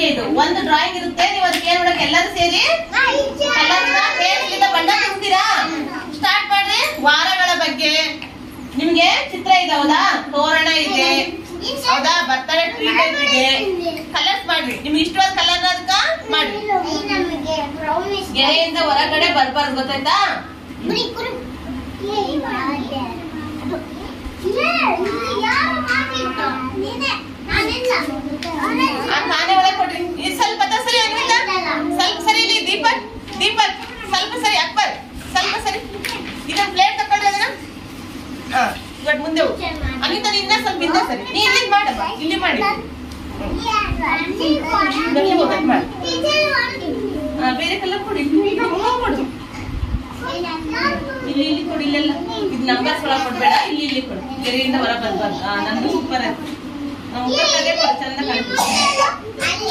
ನಿಮ್ಗೆ ಇದು ಒಂದು ಡ್ರಾಯಿಂಗ್ ಇರುತ್ತೆ ನೀವು ಅದಕ್ಕೆ ಏನ್ ಮಾಡಕ್ಕೆ ಎಲ್ಲರೂ ಸೇರಿ ಕಲರ್ನ ಪೇಸ್ಟ್ಲಿಂದ ಬಣ್ಣ ತುಂಬ್ತೀರಾ ಸ್ಟಾರ್ಟ್ ಮಾಡ್ರಿ ವಾರಗಳ ಬಗ್ಗೆ ನಿಮ್ಗೆ ಚಿತ್ರ ಇದೆ ಹೌದಾ ತೋರಣ ಇದೆ ಹೌದಾ ಬರ್ತಡೇ ಟ್ರೀಟ್ ಇದೆ ಕಲರ್ಸ್ ಮಾಡ್ರಿ ನಿಮ್ಗೆ ಇಷ್ಟವಾದ ಕಲರ್ ಅದಕ್ಕ ಮಾಡ್ರಿ ಗೆರೆಯಿಂದ ಹೊರಗಡೆ ಬರ್ಬಾರ್ದು ಗೊತ್ತಾಯ್ತಾ ಆ ಖಾನೆ ಒಳಗೆ ಕೊಡ್ರಿ ಇದು ಸ್ವಲ್ಪ ಹತ್ರ ಸರಿ ಅನ್ವಿತಾ ಸ್ವಲ್ಪ ಸರಿ ಇಲ್ಲಿ ದೀಪಕ್ ದೀಪಕ್ ಸ್ವಲ್ಪ ಸರಿ ಅಕ್ಬರ್ ಸ್ವಲ್ಪ ಸರಿ ಇದನ್ನ ಪ್ಲೇಟ್ ತಕೊಂಡ್ರೆ ಅದನ್ನ ಹಾ ಇವಾಗ ಮುಂದೆ ಹೋಗು ಅನಿತಾ ನಿನ್ನ ಸ್ವಲ್ಪ ಹಿಂದೆ ಸರಿ ನೀ ಇಲ್ಲಿ ಮಾಡಮ್ಮ ಇಲ್ಲಿ ಮಾಡಿ ಆ, ಬೇರೆ ಕಲರ್ ಕೊಡಿ ಇಲ್ಲಿ ಕೊಡು ಇಲ್ಲಿ ಇಲ್ಲಿ ಕೊಡಿ ಇಲ್ಲೆಲ್ಲ ಇದು ನಂಬರ್ಸ್ ಒಳಗೆ ಕೊಡ್ಬೇಡ ಇಲ್ಲಿ ಇಲ್ಲಿ ಕೊಡು ಗೆರೆಯಿಂದ ಹೊರ ಬರ್ಬಾರ್ದು ಆ, ನಂದು ಸೂಪರ್ ಆಯ್ತು ನಾವು ಮುಖಕ್ಕೆ ಕೊಡು ಚಂದ ಕಾಣ್ತದೆ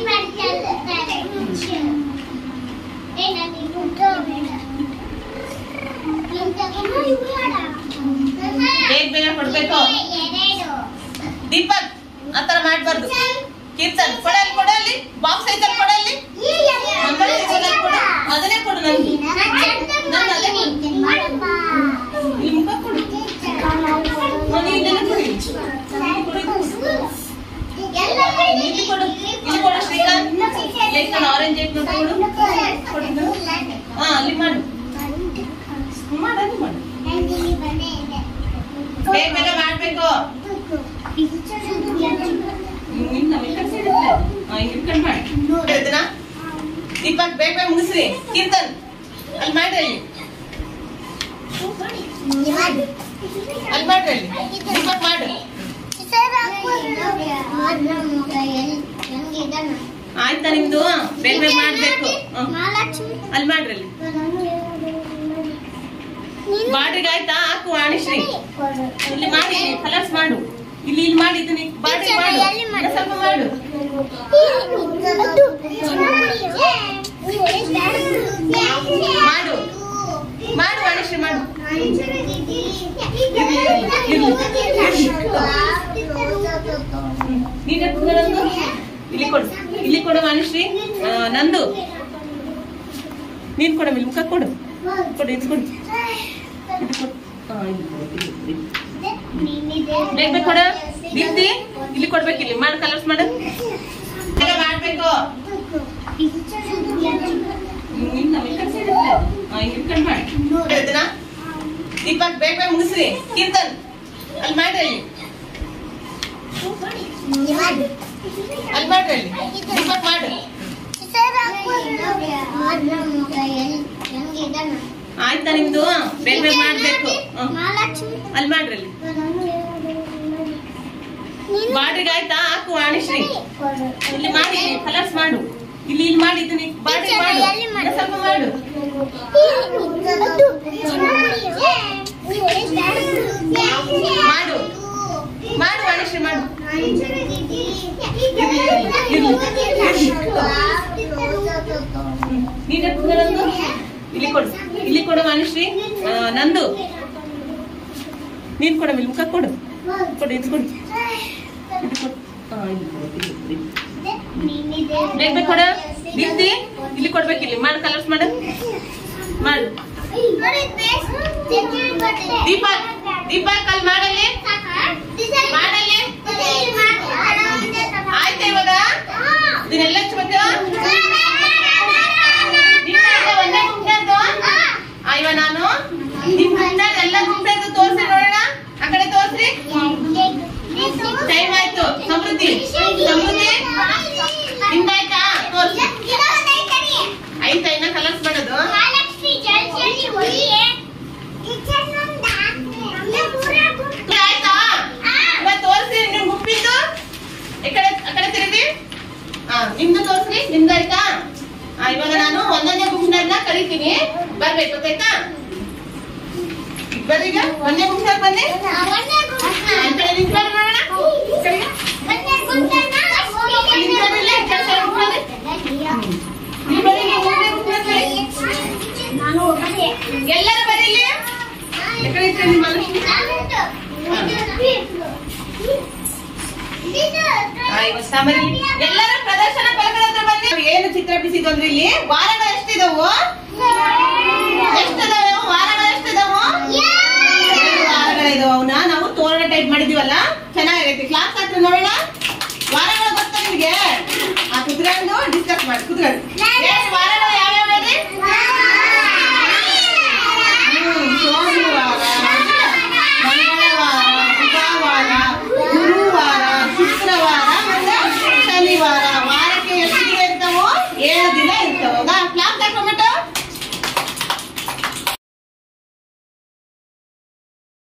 ಬೇಗ ಬೇಗ ಕೊಡ್ಬೇಕು ದೀಪಕ್ ಆತರ ಮಾಡ್ಬಾರ್ದು ಕೀರ್ತನ್ ಕೊಡಲ್ಲಿ ಕೊಡಲ್ಲಿ ಬಾಕ್ಸ್ ಐತಲ್ ಕೊಡಲ್ಲಿ ಮಂಗಳ ಸಿಗೋದಲ್ಲಿ ಕೊಡು ಅದನ್ನೇ ಕೊಡು ನನ್ಗೆ ಇಲ್ಲಿ ಮುಖ ಕೊಡು ಮನೆ ಇಲ್ಲೆಲ್ಲ ಕೊಡಿ ಇಲ್ಲಿ ಕೊಡು ಇಲ್ಲಿ ಕೊಡು ಶ್ರೀಕಾಂತ್ ಲೇಖನ ಆರೆಂಜ್ ಐಟ್ ನೋಡಿ ಕೊಡು ಹಾ ಅಲ್ಲಿ ಮಾಡು ಮಾಡು ಅಲ್ಲಿ ಮಾಡು ಬೇಗ ಬೇಗ ಮಾಡ್ಬೇಕು ನಿನ್ನ ಮೆಕ್ಕರ್ ಸೈಡ್ ಇರುತ್ತೆ. ಹಾ, ಹಿಂಗ್ ಇಟ್ಕೊಂಡ್ ಮಾಡಿ ಹೇಳ್ತೀನಾ? ದೀಪಕ್ ಬೇಗ ಬೇಗ ಮುಗಿಸ್ರಿ ಕೀರ್ತನ್ ಅಲ್ಲಿ ಮಾಡ್ರಿ ಅಲ್ಲಿ ಅಲ್ಲಿ ಮಾಡ್ರಿ ಅಲ್ಲಿ ದೀಪಕ್ ಮಾಡು ಆಯ್ತಾ ನಿಮ್ದು ಬೇಗ ಬೇಗ ಮಾಡ್ಬೇಕು ಹ್ಮ್. ಅಲ್ಲಿ ಮಾಡ್ರಿ ಅಲ್ಲಿ ಬಾಡ್ರಿಗೆ ಆಯ್ತಾ ಹಾಕು ವಾಣಿಶ್ರೀ ಇಲ್ಲಿ ಮಾಡಿ ಕಲರ್ಸ್ ಮಾಡು ಇಲ್ಲಿ ಇಲ್ಲಿ ಮಾಡಿ ಇದನ್ನ ಬಾಡ್ರಿಗೆ ಮಾಡು ಇನ್ನ ಸ್ವಲ್ಪ ಮಾಡು ಮಾಡು ಮಾಡು ವಾಣಿಶ್ರೀ ಮಾಡು ನೀನೇ ಕುತ್ಕೊಳ್ಳೋದು ಇಲ್ಲಿ ಕೊಡು ಇಲ್ಲಿ ಕೊಡು ವಾಣಿಶ್ರೀ ಆ, ನಂದು ನೀನ್ ಕೊಡು ಇಲ್ಲಿ ಮುಖ ಕೊಡು ಕೊಡು ಇದು ಕೊಡು ಇದು ಕೊಡು ಆ, ಇಲ್ಲಿ ಕೊಡು, ಇಲ್ಲಿ, ಇಲ್ಲಿ. ಬೇಗ ಬೇಗ ಕೊಡ ದೀಪ್ತಿ ಇಲ್ಲಿ ಕೊಡ್ಬೇಕು ಇಲ್ಲಿ ಮಾಡಿ ಕಲರ್ಸ್ ಮಾಡು ಬೇಗ ಮಾಡ್ಬೇಕು ನಿನ್ನ ಮೆಕ್ಕರ್ ಸೈಡ್ ಇರುತ್ತೆ. ಆ, ಹಿಂಗ್ ಇಟ್ಕೊಂಡ್ ಮಾಡಿ ಹೇಳ್ತೀನಾ? ದೀಪಕ್ ಬೇಗ ಬೇಗ ಮುಗಿಸ್ರಿ ಕೀರ್ತನ್ ಅಲ್ಲಿ ಮಾಡ್ರಿ ಅಲ್ಲಿ ಅಲ್ಲಿ ಮಾಡ್ರಿ ಅಲ್ಲಿ ದೀಪಕ್ ಮಾಡು ಆಯ್ತಾ ನಿಮ್ದು ಬೇಗ ಬೇಗ ಮಾಡ್ಬೇಕು ಹ್ಮ್. ಅಲ್ಲಿ ಮಾಡ್ರಿ ಅಲ್ಲಿ ಬಾಡ್ರಿಗೆ ಆಯ್ತಾ ಹಾಕು ವಾಣಿಶ್ರೀ ಇಲ್ಲಿ ಮಾಡಿ ಕಲರ್ಸ್ ಮಾಡು ಇಲ್ಲಿ ಇಲ್ಲಿ ಮಾಡಿ ಇದನ್ನ ಬಾಡ್ರಿಗೆ ಮಾಡು ಇನ್ನ ಸ್ವಲ್ಪ ಮಾಡು ಮಾಡು ಮಾಡು ವಾಣಿಶ್ರೀ ಮಾಡು ನೀನೇ ಕುತ್ಕೊಳ್ಳೋದು ಇಲ್ಲಿ ಕೊಡು ಇಲ್ಲಿ ಕೊಡು ವಾಣಿಶ್ರೀ ಆ, ನಂದು ನೀನ್ ಕೊಡು ಇಲ್ಲಿ ಮುಖ ಕೊಡು ಕೊಡು ಇದು ಕೊಡು ಇದು ಕೊಡು ಆ, ಇಲ್ಲಿ ಕೊಡು, ಇಲ್ಲಿ, ಇಲ್ಲಿ. ಬೇಗ ಬೇಗ ಕೊಡ ದೀಪ್ತಿ ಇಲ್ಲಿ ಕೊಡ್ಬೇಕು ಇಲ್ಲಿ ಮಾಡಿ ಕಲರ್ಸ್ ಮಾಡು ಮಾಡು ದೀಪಕ್ ದೀಪಕ್ ಅಲ್ಲಿ ಮಾಡಲ್ಲಿ ಮಾಡಲ್ಲಿ ಆಯ್ತಾ ಇವಾಗ ಇದನ್ನೆಲ್ಲ ಹಚ್ಬೇಕು ನಿಮ್ಗೆ ಒಂದೇ ಗುಂಪು ಅಯ್ಯೋ ನಾನು ನಿಮ್ ಗುಂಪು ಎಲ್ಲ ಗುಂಪು ತೋರ್ಸಿ ನೋಡೋಣ ಆ ಕಡೆ ತೋರ್ಸ್ರಿ ಟೈಮ್ ಆಯ್ತು ಸಮೃದ್ಧಿ ಸಮೃದ್ಧಿ ನಿಮ್ದಾಯ್ತಾ ತೋರ್ಸಿ ಆಯ್ತಾ ಇನ್ನ ಕಲರ್ಸ್ ಮಾಡೋದು ಮಹಾಲಕ್ಷ್ಮಿ ಜಲ್ದಿ ಜಲ್ದಿ ಹೋಗಿ ಕಿಚನ್ ಮುಂದೆ ಹಾಕ್ತೀನಿ. ಪೂರ ಗುಂಪು ಆಮೇಲೆ ಇಲ್ಲಿ ಎಲ್ಲರೂ ಪ್ರದರ್ಶನ ಫಲಕದ ಹತ್ರ ಬನ್ನಿ ನಾವು ಏನು ಚಿತ್ರ ಬಿಡಿಸಿದ್ದು ಅಂದ್ರೆ ಇಲ್ಲಿ ವಾರಗಳು ಎಷ್ಟಿದಾವು ಎಷ್ಟಿದಾವೆ ಅವು? ವಾರಗಳು ಎಷ್ಟಿದಾವು ಎರಡು ವಾರಗಳಿದಾವೆ ಅವನ್ನ ನಾವು ತೋರಣ ಟೈಪ್ ಮಾಡಿದೀವಲ್ಲ ಚೆನ್ನಾಗೈತಿ ಕ್ಲಾಸ್ ಹತ್ರ ನೋಡೋಣ ವಾರಗಳು ಗೊತ್ತಾ ನಿಮ್ಗೆ ಆ ಕುತ್ಕೊಂಡು ಡಿಸ್ಕಸ್ ಮಾಡಿ ಕುತ್ಕೊಳ್ಳಿ